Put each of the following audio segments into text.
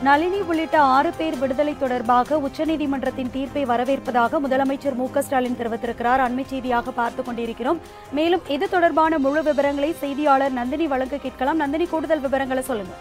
நளினி உள்ளிட்ட ஆறு பேர் விடுதலை தொடர்பாக உச்சநீதிமன்றத்தின் தீர்ப்பை வரவேற்பதாக முதலமைச்சர் மு க ஸ்டாலின் தெரிவித்திருக்கிறார் அண்மை செய்தியாக பார்த்துக் கொண்டிருக்கிறோம் மேலும் இது தொடர்பான முழு விவரங்களை செய்தியாளர் நந்தினி வழங்க கேட்கலாம் நந்தினி கூடுதல் விவரங்களை சொல்லுங்க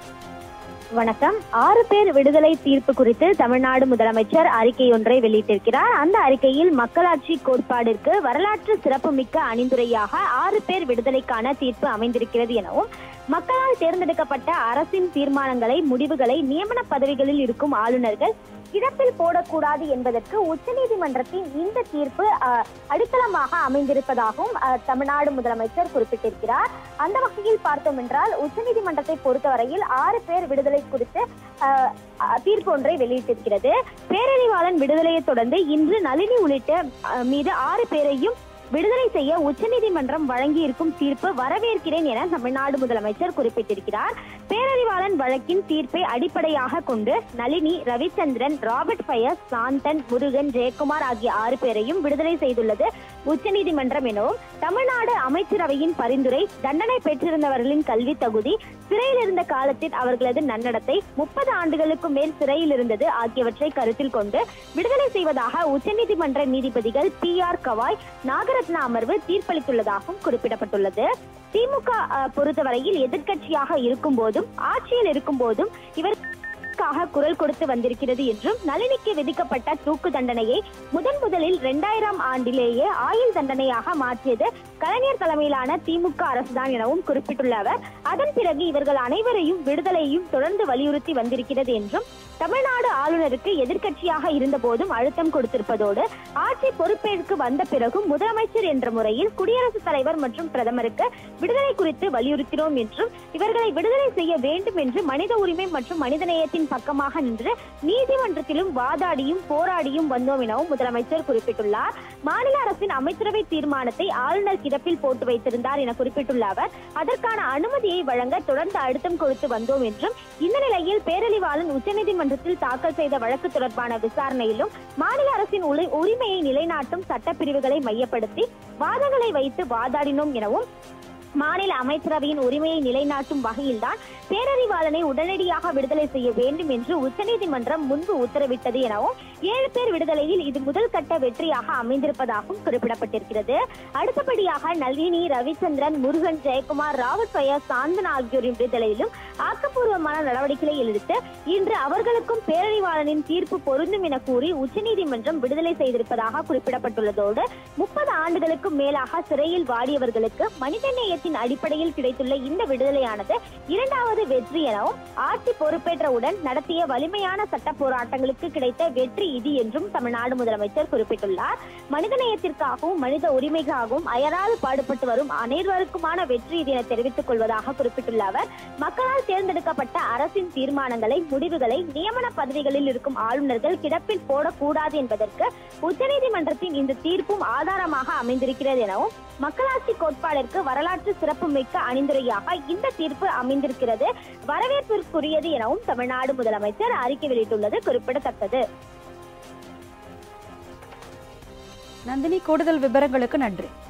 வணக்கம் ஆறு பேர் விடுதலை தீர்ப்பு குறித்து தமிழ்நாடு முதலமைச்சர் அறிக்கை ஒன்றை வெளியிட்டிருக்கிறார் அந்த அறிக்கையில் மக்களாட்சி கோட்பாடிற்கு வரலாற்று சிறப்புமிக்க அணிந்துரையாக ஆறு பேர் விடுதலைக்கான தீர்ப்பு அமைந்திருக்கிறது எனவும் மக்களால் தேர்ந்தெடுக்கப்பட்ட அரசின் தீர்மானங்களை முடிவுகளை நியமன பதவிகளில் இருக்கும் ஆளுநர்கள் கிடப்பில் போடக்கூடாது என்பதற்கு உச்சநீதிமன்றத்தின் இந்த தீர்ப்பு அஹ், அடித்தளமாக அமைந்திருப்பதாகவும் அஹ், தமிழ்நாடு முதலமைச்சர் குறிப்பிட்டிருக்கிறார் அந்த வகையில் பார்த்தோம் என்றால் உச்சநீதிமன்றத்தை பொறுத்தவரையில் ஆறு பேர் விடுதலை குறித்து அஹ், அஹ், தீர்ப்பு ஒன்றை வெளியிட்டிருக்கிறது பேரறிவாளன் விடுதலையை தொடர்ந்து இன்று நளினி உள்ளிட்ட அஹ், மீது ஆறு பேரையும் விடுதலை செய்ய உச்சநீதிமன்றம் வழங்கியிருக்கும் தீர்ப்பு வரவேற்கிறேன் என தமிழ்நாடு முதலமைச்சர் குறிப்பிட்டிருக்கிறார் பேரறிவாளன் வழக்கின் தீர்ப்பை அடிப்படையாக கொண்டு நளினி ரவிச்சந்திரன் ராபர்ட் ஃபயஸ் சாந்தன் முருகன் ஜெயக்குமார் ஆகிய ஆறு பேரையும் விடுதலை செய்துள்ளது உச்சநீதிமன்றம் எனவும் தமிழ்நாடு அமைச்சரவையின் பரிந்துரை தண்டனை பெற்றிருந்தவர்களின் கல்வி தகுதி சிறையில் இருந்த காலத்தில் அவர்களது நன்னடத்தை முப்பது ஆண்டுகளுக்கு மேல் சிறையில் இருந்தது ஆகியவற்றை கருத்தில் கொண்டு விடுதலை செய்வதாக உச்சநீதிமன்ற நீதிபதிகள் பி ஆர் கவாய் நாகரத்ன அமர்வு தீர்ப்பளித்துள்ளதாகவும் குறிப்பிடப்பட்டுள்ளது திமுக அஹ், பொறுத்தவரையில் எதிர்க்கட்சியாக இருக்கும் போதும் ஆட்சியில் இருக்கும் போதும் இவர் க்காக குரல் கொடுத்து வந்திருக்கிறது என்றும் நளினிக்கு விதிக்கப்பட்ட தூக்கு தண்டனையை முதன் முதலில் இரண்டாயிரம் ஆண்டிலேயே ஆயுள் தண்டனையாக மாற்றியது கலைஞர் தலைமையிலான திமுக அரசுதான் எனவும் குறிப்பிட்டுள்ள அவர் அதன் பிறகு இவர்கள் அனைவரையும் விடுதலையும் தொடர்ந்து வலியுறுத்தி வந்திருக்கிறது என்றும் தமிழ்நாடு ஆளுநருக்கு எதிர்க்கட்சியாக இருந்த போதும் அழுத்தம் கொடுத்திருப்பதோடு ஆட்சி பொறுப்பேற்று வந்த பிறகும் முதலமைச்சர் என்ற முறையில் குடியரசுத் தலைவர் மற்றும் பிரதமருக்கு விடுதலை குறித்து வலியுறுத்தினோம் என்றும் இவர்களை விடுதலை செய்ய வேண்டும் என்று மனித உரிமை மற்றும் மனிதநேயத்தின் பக்கமாக நின்று நீதிமன்றத்திலும் வாதாடியும் போராடியும் வந்தோம் எனவும் முதலமைச்சர் குறிப்பிட்டுள்ளார் மாநில அரசின் அமைச்சரவை தீர்மானத்தை ஆளுநர் கிடப்பில் போட்டு வைத்திருந்தார் என குறிப்பிட்டுள்ள அவர் அதற்கான அனுமதியை வழங்க தொடர்ந்து அழுத்தம் கொடுத்து வந்தோம் என்றும் இந்த நிலையில் பேரறிவாளன் உச்சநீதிமன்றத்தில் தாக்கல் செய்த வழக்கு தொடர்பான விசாரணையிலும் மாநில அரசின் உளி- உரிமையை நிலைநாட்டும் சட்டப்பிரிவுகளை மையப்படுத்தி வாதங்களை வைத்து வாதாடினோம் எனவும் மாநில அமைச்சரவையின் உரிமையை நிலைநாட்டும் வகையில்தான் பேரறிவாளனை உடனடியாக விடுதலை செய்ய வேண்டும் என்று உச்சநீதிமன்றம் முன்பு உத்தரவிட்டது எனவும் ஏழு பேர் விடுதலையில் இது முதல் கட்ட வெற்றியாக அமைந்திருப்பதாகவும் குறிப்பிடப்பட்டிருக்கிறது அடுத்தபடியாக நளினி ரவிச்சந்திரன் முருகன் ஜெயக்குமார் ராவத் ஃபயஸ் சாந்தன் ஆகியோரின் விடுதலையிலும் ஆக்கப்பூர்வமான நடவடிக்கைகளை எடுத்து இன்று அவர்களுக்கும் பேரறிவாளனின் தீர்ப்பு பொருந்தும் என கூறி உச்சநீதிமன்றம் விடுதலை செய்திருப்பதாக குறிப்பிடப்பட்டுள்ளதோடு முப்பது ஆண்டுகளுக்கும் மேலாக சிறையில் வாடியவர்களுக்கு மனிதநேயத்தின் அடிப்படையில் கிடைத்துள்ள இந்த விடுதலையானது இரண்டாவது வெற்றி எனவும் ஆட்சி பொறுப்பேற்றவுடன் நடத்திய வலிமையான சட்ட போராட்டங்களுக்கு கிடைத்த வெற்றி இது என்றும் தமிழ்நாடு முதலமைச்சர் குறிப்பிட்டுள்ளார் மனிதநேயத்திற்காகவும் மனித உரிமைக்காகவும் அயராது பாடுபட்டு வரும் அனைவருக்குமான வெற்றி இது என தெரிவித்துக் கொள்வதாக குறிப்பிட்டுள்ள அவர் மக்களால் தேர்ந்தெடுக்கப்பட்ட அரசின் தீர்மானங்களை முடிவுகளை நியமன பதவிகளில் இருக்கும் ஆளுநர்கள் கிடப்பில் போடக்கூடாது என்பதற்கு உச்சநீதிமன்றத்தின் இந்த தீர்ப்பும் ஆதாரமாக அமைந்திருக்கிறது எனவும் மக்களாட்சி கோட்பாடிற்கு வரலாற்று சிறப்புமிக்க அணிந்துரையாக இந்த தீர்ப்பு அமைந்திருக்கிறது வரவேற்பிற்குரியது எனவும் தமிழ்நாடு முதலமைச்சர் அறிக்கை வெளியிட்டுள்ளது குறிப்பிடத்தக்கது நந்தினி கூடுதல் விவரங்களுக்கு நன்றி